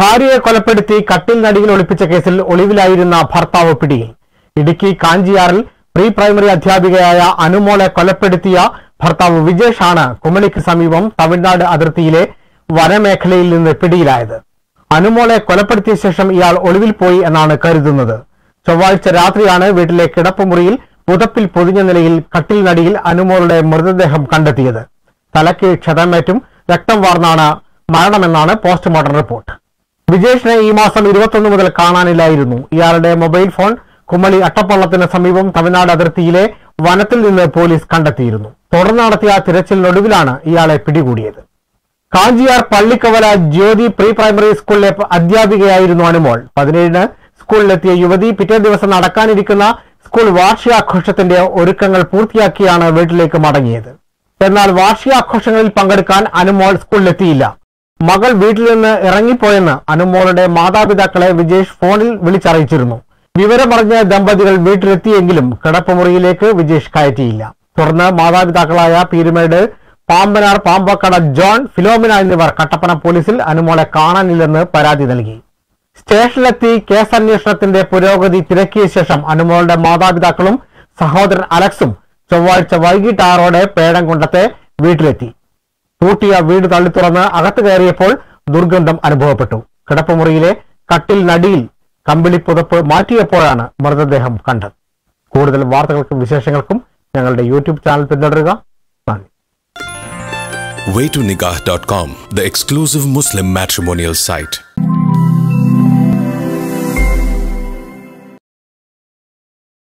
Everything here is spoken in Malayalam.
ഭാര്യയെ കൊലപ്പെടുത്തി കട്ടിൽ നടിയിൽ ഒളിപ്പിച്ച കേസിൽ ഒളിവിലായിരുന്ന ഭർത്താവ് പിടിയിൽ ഇടുക്കി കാഞ്ചിയാറിൽ പ്രീ പ്രൈമറി അധ്യാപികയായ അനുമോളെ കൊലപ്പെടുത്തിയ ഭർത്താവ് വിജേഷ് ആണ് കുമളിക്ക് സമീപം തമിഴ്നാട് അതിർത്തിയിലെ വനമേഖലയിൽ നിന്ന് പിടിയിലായത് അനുമോളെ കൊലപ്പെടുത്തിയ ശേഷം ഇയാൾ ഒളിവിൽ പോയി എന്നാണ് കരുതുന്നത് ചൊവ്വാഴ്ച രാത്രിയാണ് വീട്ടിലെ കിടപ്പുമുറിയിൽ പുതപ്പിൽ പൊതിഞ്ഞ നിലയിൽ കട്ടിൽ നടിയിൽ അനുമോളുടെ മൃതദേഹം കണ്ടെത്തിയത് തലയ്ക്ക് ക്ഷതമേറ്റും രക്തം വാർന്നാണ് മരണമെന്നാണ് പോസ്റ്റ്മോർട്ടം റിപ്പോർട്ട് വിജേഷിനെ ഈ മാസം ഇരുപത്തൊന്ന് മുതൽ കാണാനില്ലായിരുന്നു ഇയാളുടെ മൊബൈൽ ഫോൺ കുമളി അട്ടപ്പള്ളത്തിന് സമീപം തമിഴ്നാട് അതിർത്തിയിലെ വനത്തിൽ നിന്ന് പോലീസ് കണ്ടെത്തിയിരുന്നു തുടർന്ന് നടത്തിയ തിരച്ചിലിനൊടുവിലാണ് ഇയാളെ പിടികൂടിയത് കാഞ്ചിയാർ പള്ളിക്കവല ജ്യോതി പ്രീ പ്രൈമറി സ്കൂളിലെ അധ്യാപികയായിരുന്നു അനുമോൾ പതിനേഴിന് സ്കൂളിലെത്തിയ യുവതി പിറ്റേ ദിവസം നടക്കാനിരിക്കുന്ന സ്കൂൾ വാർഷികാഘോഷത്തിന്റെ ഒരുക്കങ്ങൾ പൂർത്തിയാക്കിയാണ് വീട്ടിലേക്ക് മടങ്ങിയത് എന്നാൽ വാർഷികാഘോഷങ്ങളിൽ പങ്കെടുക്കാൻ അനുമോൾ സ്കൂളിലെത്തിയില്ല മകൾ വീട്ടിൽ നിന്ന് ഇറങ്ങിപ്പോയെന്ന് അനുമോളുടെ മാതാപിതാക്കളെ വിജേഷ് ഫോണിൽ വിളിച്ചറിയിച്ചിരുന്നു വിവരമറിഞ്ഞ ദമ്പതികൾ വീട്ടിലെത്തിയെങ്കിലും കിടപ്പുമുറിയിലേക്ക് വിജേഷ് കയറ്റിയില്ല തുടർന്ന് മാതാപിതാക്കളായ പീരുമേട് പാമ്പനാർ പാമ്പക്കട ജോൺ ഫിലോമിന എന്നിവർ കട്ടപ്പന പോലീസിൽ അനുമോളെ കാണാനില്ലെന്ന് പരാതി നൽകി സ്റ്റേഷനിലെത്തി കേസന്വേഷണത്തിന്റെ പുരോഗതി തിരക്കിയ ശേഷം അനുമോളുടെ മാതാപിതാക്കളും സഹോദരൻ അലക്സും ചൊവ്വാഴ്ച വൈകിട്ട് ആറോടെ പേഴംകുണ്ടത്തെ വീട്ടിലെത്തി പൂട്ടിയ വീട് തള്ളിത്തുറന്ന് അകത്ത് കയറിയപ്പോൾ ദുർഗന്ധം അനുഭവപ്പെട്ടു കിടപ്പുമുറിയിലെ കട്ടിൽ നടിയിൽ കമ്പിളി പുതപ്പ് മാറ്റിയപ്പോഴാണ് മൃതദേഹം കണ്ടത് കൂടുതൽ വാർത്തകൾക്കും വിശേഷങ്ങൾക്കും ഞങ്ങളുടെ യൂട്യൂബ് ചാനൽ പിന്തുടരുക നന്ദി waytonikah.com, the exclusive Muslim matrimonial site.